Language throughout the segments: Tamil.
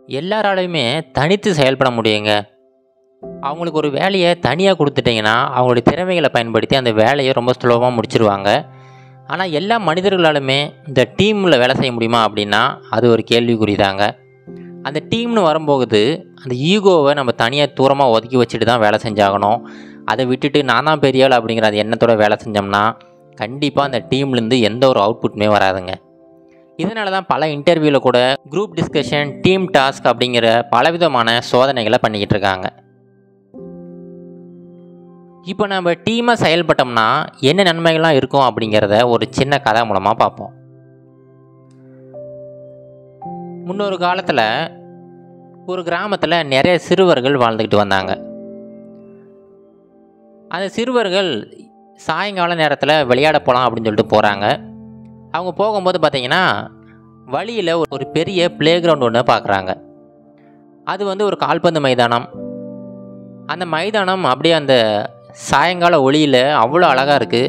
எல்லாராலையுமே தனித்து செயல்பட முடியுங்க அவங்களுக்கு ஒரு வேலையை தனியாக கொடுத்துட்டிங்கன்னா அவங்களுடைய திறமைகளை பயன்படுத்தி அந்த வேலையை ரொம்ப சுலபமாக முடிச்சிருவாங்க ஆனால் எல்லா மனிதர்களாலுமே இந்த டீமில் வேலை செய்ய முடியுமா அப்படின்னா அது ஒரு கேள்விக்குறிதாங்க அந்த டீம்னு வரும்போது அந்த ஈகோவை நம்ம தனியாக தூரமாக ஒதுக்கி வச்சுட்டு தான் வேலை செஞ்சாகணும் அதை விட்டுட்டு நான் தான் பெரிய ஆள் அப்படிங்கிற அந்த எண்ணத்தோட வேலை செஞ்சோம்னா கண்டிப்பாக அந்த டீம்லேருந்து எந்த ஒரு அவுட்புட்டுமே வராதுங்க இதனால தான் பல இன்டர்வியூவில் கூட குரூப் டிஸ்கஷன் டீம் டாஸ்க் அப்படிங்கிற பலவிதமான சோதனைகளை பண்ணிக்கிட்டு இருக்காங்க இப்போ நம்ம டீமாக செயல்பட்டோம்னா என்ன நன்மைகள்லாம் இருக்கும் அப்படிங்கிறத ஒரு சின்ன கதை மூலமாக பார்ப்போம் முன்னொரு காலத்தில் ஒரு கிராமத்தில் நிறைய சிறுவர்கள் வாழ்ந்துக்கிட்டு வந்தாங்க அந்த சிறுவர்கள் சாயங்கால நேரத்தில் விளையாட போகலாம் அப்படின்னு சொல்லிட்டு போகிறாங்க அவங்க போகும்போது பார்த்தீங்கன்னா வழியில் ஒரு பெரிய ப்ளே கிரவுண்ட் ஒன்று பார்க்குறாங்க அது வந்து ஒரு கால்பந்து மைதானம் அந்த மைதானம் அப்படியே அந்த சாயங்கால ஒளியில் அவ்வளோ அழகாக இருக்குது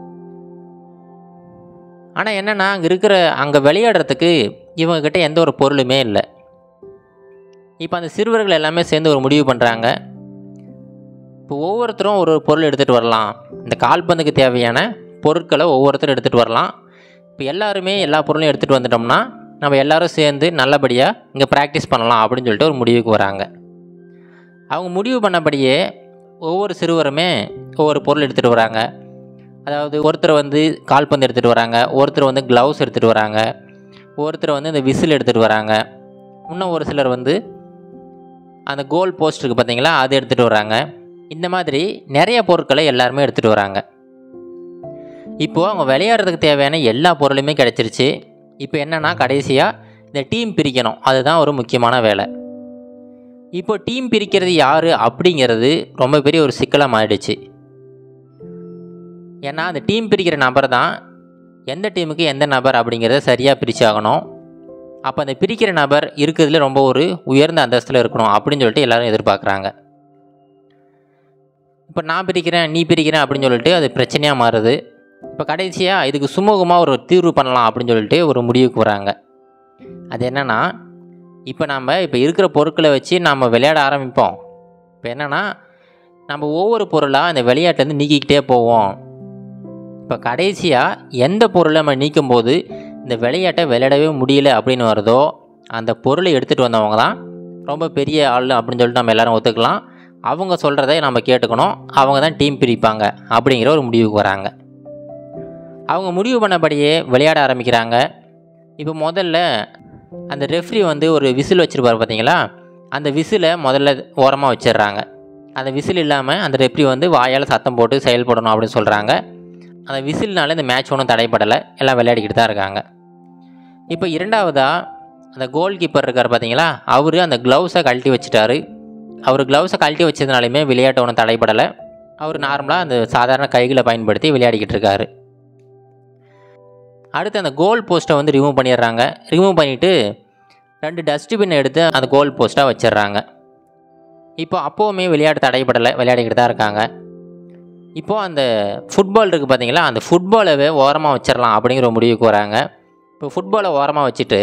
ஆனால் என்னென்னா அங்கே இருக்கிற அங்கே விளையாடுறதுக்கு இவங்கக்கிட்ட எந்த ஒரு பொருளுமே இல்லை இப்போ அந்த சிறுவர்கள் எல்லாமே சேர்ந்து ஒரு முடிவு பண்ணுறாங்க இப்போ ஒவ்வொருத்தரும் ஒரு பொருள் எடுத்துகிட்டு வரலாம் இந்த கால்பந்துக்கு தேவையான பொருட்களை ஒவ்வொருத்தரும் எடுத்துகிட்டு வரலாம் இப்போ எல்லாருமே எல்லா பொருளையும் எடுத்துகிட்டு வந்துட்டோம்னா நம்ம எல்லாரும் சேர்ந்து நல்லபடியாக இங்கே ப்ராக்டிஸ் பண்ணலாம் அப்படின்னு சொல்லிட்டு ஒரு முடிவுக்கு வராங்க அவங்க முடிவு பண்ணபடியே ஒவ்வொரு சிறுவருமே ஒவ்வொரு பொருள் எடுத்துகிட்டு வராங்க அதாவது ஒருத்தர் வந்து கால்பந்து எடுத்துகிட்டு வராங்க ஒருத்தர் வந்து க்ளவுஸ் எடுத்துகிட்டு வராங்க ஒருத்தர் வந்து இந்த விசில் எடுத்துகிட்டு வராங்க இன்னும் ஒரு சிலர் வந்து அந்த கோல் போஸ்ட் இருக்குது பார்த்தீங்களா அது எடுத்துகிட்டு வராங்க இந்த மாதிரி நிறைய பொருட்களை எல்லாருமே எடுத்துகிட்டு வராங்க இப்போது அவங்க விளையாடுறதுக்கு தேவையான எல்லா பொருளுமே கிடச்சிருச்சு இப்போ என்னென்னா கடைசியாக இந்த டீம் பிரிக்கணும் அதுதான் ஒரு முக்கியமான வேலை இப்போ டீம் பிரிக்கிறது யார் அப்படிங்கிறது ரொம்ப பெரிய ஒரு சிக்கலாக மாறிடுச்சு ஏன்னா அந்த டீம் பிரிக்கிற நபர் தான் எந்த டீமுக்கு எந்த நபர் அப்படிங்கிறத சரியாக பிரிச்சாகணும் அப்போ அந்த பிரிக்கிற நபர் இருக்கிறதுல ரொம்ப ஒரு உயர்ந்த அந்தஸ்தில் இருக்கணும் அப்படின்னு சொல்லிட்டு எல்லாரும் எதிர்பார்க்குறாங்க இப்போ நான் பிரிக்கிறேன் நீ பிரிக்கிறேன் அப்படின்னு சொல்லிட்டு அது பிரச்சனையாக மாறுது இப்போ கடைசியாக இதுக்கு சுமூகமாக ஒரு தீர்வு பண்ணலாம் அப்படின்னு சொல்லிட்டு ஒரு முடிவுக்கு வராங்க அது என்னென்னா இப்போ நம்ம இப்போ இருக்கிற பொருட்களை வச்சு நம்ம விளையாட ஆரம்பிப்போம் இப்போ என்னென்னா நம்ம ஒவ்வொரு பொருளாக அந்த விளையாட்டுலேருந்து நீக்கிக்கிட்டே போவோம் இப்போ கடைசியாக எந்த பொருளை நம்ம நீக்கும் போது இந்த விளையாட்டை விளையாடவே முடியல அப்படின்னு வருதோ அந்த பொருளை எடுத்துகிட்டு வந்தவங்க தான் ரொம்ப பெரிய ஆள் அப்படின்னு சொல்லிட்டு நம்ம எல்லோரும் ஒத்துக்கலாம் அவங்க சொல்கிறத நம்ம கேட்டுக்கணும் அவங்க தான் டீம் பிரிப்பாங்க அப்படிங்கிற ஒரு முடிவுக்கு வராங்க அவங்க முடிவு பண்ணபடியே விளையாட ஆரம்பிக்கிறாங்க இப்போ முதல்ல அந்த ரெஃப்ரி வந்து ஒரு விசில் வச்சுருப்பார் பார்த்தீங்களா அந்த விசிலை முதல்ல ஓரமாக வச்சிடுறாங்க அந்த விசில் இல்லாமல் அந்த ரெஃப்ரி வந்து வாயால் சத்தம் போட்டு செயல்படணும் அப்படின்னு சொல்கிறாங்க அந்த விசில்னால இந்த மேட்ச் ஒன்றும் தடைப்படலை எல்லாம் விளையாடிக்கிட்டு தான் இருக்காங்க இப்போ இரண்டாவதாக அந்த கோல் கீப்பர் இருக்கார் பார்த்தீங்களா அவர் அந்த க்ளவுஸை கழட்டி வச்சுட்டாரு அவர் க்ளவுஸை கழட்டி வச்சதுனாலுமே விளையாட்டு ஒன்றும் தடைப்படலை அவர் நார்மலாக அந்த சாதாரண கைகளை பயன்படுத்தி விளையாடிக்கிட்டு இருக்காரு அடுத்து அந்த கோல் போஸ்ட்டை வந்து ரிமூவ் பண்ணிடுறாங்க ரிமூவ் பண்ணிவிட்டு ரெண்டு டஸ்ட்பின் எடுத்து அந்த கோல் போஸ்ட்டாக வச்சிடுறாங்க இப்போ அப்போவுமே விளையாட்டு தடைப்படலை விளையாடிக்கிட்டு தான் இருக்காங்க இப்போது அந்த ஃபுட்பால் இருக்குது பார்த்தீங்களா அந்த ஃபுட்பாலவே ஓரமாக வச்சிடலாம் அப்படிங்கிற ஒரு முடிவுக்கு வராங்க இப்போ ஃபுட்பாலை ஓரமாக வச்சுட்டு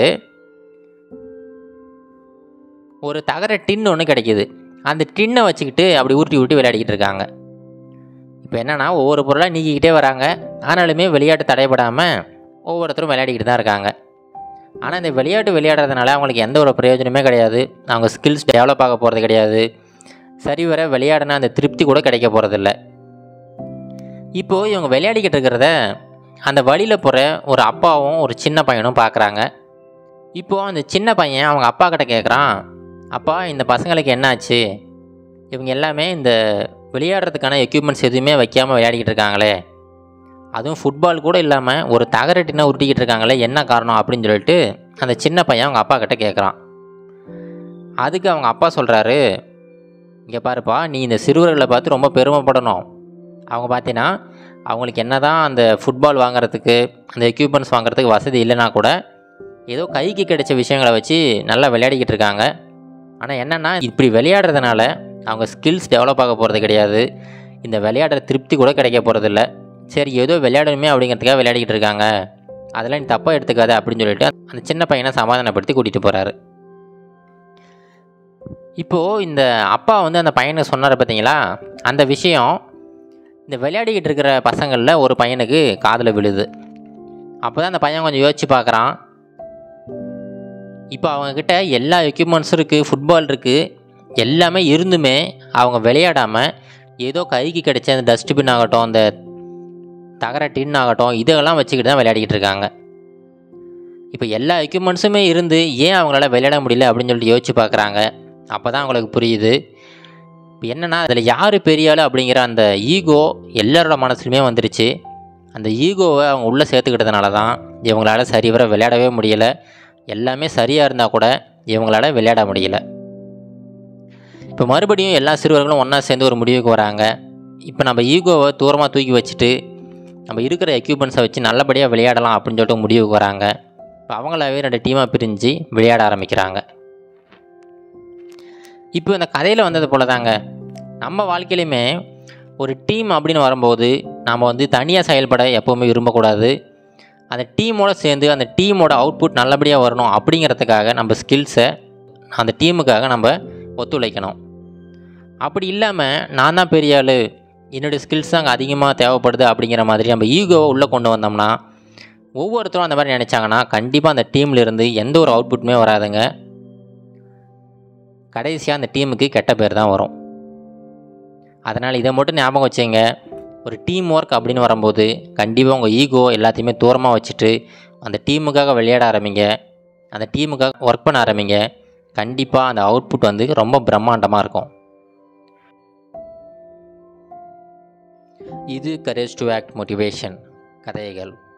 ஒரு தகர டின் ஒன்று கிடைக்கிது அந்த டின்னை வச்சுக்கிட்டு அப்படி உருட்டி உருட்டி விளையாடிக்கிட்டு இருக்காங்க இப்போ என்னென்னா ஒவ்வொரு பொருளாக நீக்கிக்கிட்டே வராங்க ஆனாலுமே விளையாட்டு தடைபடாமல் ஒவ்வொருத்தரும் விளையாடிக்கிட்டு தான் இருக்காங்க ஆனால் இந்த விளையாட்டு விளையாடுறதுனால அவங்களுக்கு எந்த ஒரு பிரயோஜனமே கிடையாது அவங்க ஸ்கில்ஸ் டெவலப் ஆக போகிறது கிடையாது சரிவர விளையாடினா அந்த திருப்தி கூட கிடைக்க போகிறதில்ல இப்போது இவங்க விளையாடிக்கிட்டு இருக்கிறத அந்த வழியில் போகிற ஒரு அப்பாவும் ஒரு சின்ன பையனும் பார்க்குறாங்க இப்போது அந்த சின்ன பையன் அவங்க அப்பா கிட்ட கேட்குறான் அப்பா இந்த பசங்களுக்கு என்னாச்சு இவங்க எல்லாமே இந்த விளையாடுறதுக்கான எக்யூப்மெண்ட்ஸ் எதுவுமே வைக்காமல் விளையாடிக்கிட்டு இருக்காங்களே அதுவும் ஃபுட்பால் கூட இல்லாமல் ஒரு தகரட்டினா உருட்டிக்கிட்டு இருக்காங்களே என்ன காரணம் அப்படின்னு சொல்லிட்டு அந்த சின்ன பையன் அவங்க அப்பா கிட்ட கேட்குறான் அதுக்கு அவங்க அப்பா சொல்கிறாரு இங்கே பாருப்பா நீ இந்த சிறுவர்களை பார்த்து ரொம்ப பெருமைப்படணும் அவங்க பார்த்தீங்கன்னா அவங்களுக்கு என்ன தான் அந்த ஃபுட்பால் வாங்குறதுக்கு அந்த எக்யூப்மெண்ட்ஸ் வாங்குறதுக்கு வசதி இல்லைனா கூட ஏதோ கைக்கு கிடைச்ச விஷயங்களை வச்சு நல்லா விளையாடிக்கிட்டு இருக்காங்க ஆனால் என்னென்னா இப்படி விளையாடுறதுனால அவங்க ஸ்கில்ஸ் டெவலப் ஆக போகிறது கிடையாது இந்த விளையாடுற திருப்தி கூட கிடைக்க போகிறதில்ல சரி ஏதோ விளையாடணுமே அப்படிங்கிறதுக்காக விளையாடிக்கிட்டு இருக்காங்க அதெல்லாம் நீ தப்பாக எடுத்துக்காத அப்படின்னு சொல்லிட்டு அந்த சின்ன பையனை சமாதானப்படுத்தி கூட்டிகிட்டு போகிறாரு இப்போது இந்த அப்பா வந்து அந்த பையனுக்கு சொன்னார் பார்த்தீங்களா அந்த விஷயம் இந்த விளையாடிக்கிட்டு இருக்கிற பசங்களில் ஒரு பையனுக்கு காதில் விழுது அப்போ தான் அந்த பையன் கொஞ்சம் யோசிச்சு பார்க்குறான் இப்போ அவங்கக்கிட்ட எல்லா எக்யூப்மெண்ட்ஸும் இருக்குது ஃபுட்பால் இருக்குது எல்லாமே இருந்துமே அவங்க விளையாடாமல் ஏதோ கைக்கு கிடைச்ச அந்த டஸ்ட்பின் ஆகட்டும் அந்த தகர டின் ஆகட்டும் இதெல்லாம் வச்சுக்கிட்டு தான் விளையாடிக்கிட்டு இருக்காங்க இப்போ எல்லா எக்யூப்மெண்ட்ஸுமே இருந்து ஏன் அவங்களால விளையாட முடியல அப்படின்னு சொல்லிட்டு யோசிச்சு பார்க்குறாங்க அப்போ தான் அவங்களுக்கு புரியுது இப்போ என்னென்னா அதில் யார் பெரிய ஆள் அப்படிங்கிற அந்த ஈகோ எல்லாரோட மனசுலையுமே வந்துருச்சு அந்த ஈகோவை அவங்க உள்ளே சேர்த்துக்கிட்டதுனால தான் இவங்களால சரிவர விளையாடவே முடியல எல்லாமே சரியாக இருந்தால் கூட இவங்களால விளையாட முடியல இப்போ மறுபடியும் எல்லா சிறுவர்களும் ஒன்றா சேர்ந்து ஒரு முடிவுக்கு வராங்க இப்போ நம்ம ஈகோவை தூரமாக தூக்கி வச்சுட்டு நம்ம இருக்கிற எக்யூப்மெண்ட்ஸை வச்சு நல்லபடியாக விளையாடலாம் அப்படின்னு சொல்லிட்டு முடிவுக்கு வராங்க இப்போ அவங்களாவே ரெண்டு டீமாக பிரிஞ்சு விளையாட ஆரம்பிக்கிறாங்க இப்போ இந்த கதையில் வந்தது போல தாங்க நம்ம வாழ்க்கையிலையுமே ஒரு டீம் அப்படின்னு வரும்போது நாம் வந்து தனியாக செயல்பட எப்போவுமே விரும்பக்கூடாது அந்த டீமோட சேர்ந்து அந்த டீமோட அவுட்புட் நல்லபடியாக வரணும் அப்படிங்கிறதுக்காக நம்ம ஸ்கில்ஸை அந்த டீமுக்காக நம்ம ஒத்துழைக்கணும் அப்படி இல்லாமல் நான் தான் பெரிய ஆள் என்னுடைய ஸ்கில்ஸ் தான் அங்கே அதிகமாக தேவைப்படுது அப்படிங்கிற மாதிரி நம்ம ஈகோவை உள்ளே கொண்டு வந்தோம்னா ஒவ்வொருத்தரும் அந்த மாதிரி நினச்சாங்கன்னா கண்டிப்பாக அந்த டீமில் இருந்து எந்த ஒரு அவுட்புட்டுமே வராதுங்க கடைசியாக அந்த டீமுக்கு கெட்ட பேர் தான் வரும் அதனால் இதை மட்டும் ஞாபகம் வச்சுங்க ஒரு டீம் ஒர்க் அப்படின்னு வரும்போது கண்டிப்பாக உங்கள் ஈகோ எல்லாத்தையுமே தூரமாக வச்சுட்டு அந்த டீமுக்காக விளையாட ஆரம்பிங்க அந்த டீமுக்காக ஒர்க் பண்ண ஆரம்பிங்க கண்டிப்பாக அந்த அவுட்புட் வந்து ரொம்ப பிரம்மாண்டமாக இருக்கும் இது கரேஜ் டு ஆக்ட் மோட்டிவேஷன் கதைகள்